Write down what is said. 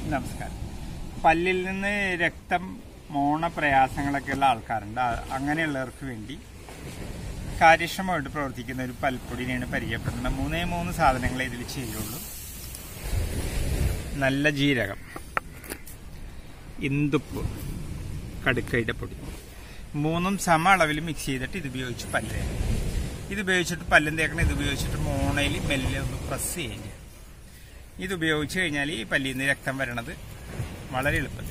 നമസ്കാരം പല്ലിൽ നിന്ന് രക്തം മോണ പ്രയാസങ്ങളൊക്കെ ഉള്ള ആൾക്കാരുണ്ട് ആ- അങ്ങനെയുള്ളവർക്ക് വേണ്ടി കാര്യക്ഷമമായിട്ട് പ്രവർത്തിക്കുന്ന ഒരു പൽപ്പൊടിനെയാണ് പരിചയപ്പെടുന്നത് മൂന്നേ മൂന്ന് സാധനങ്ങളെ ഇതിൽ ചെയ്യുള്ളൂ നല്ല ജീരകം ഇന്ദുപ്പ് കടുക്കയുടെ പൊടി മൂന്നും സമ അളവിൽ മിക്സ് ചെയ്തിട്ട് ഇത് ഉപയോഗിച്ച് പല്ല് തേക്കണം ഇത് ഉപയോഗിച്ചിട്ട് പല്ലും തേക്കണം ഇത് ഉപയോഗിച്ചിട്ട് മോണയിൽ മെല്ലെ ഒന്ന് പ്രസ് ചെയ്യുക ഇത് ഉപയോഗിച്ച് കഴിഞ്ഞാൽ ഈ പല്ലിൽ നിന്ന് രക്തം വരണത് വളരെ എളുപ്പത്തിൽ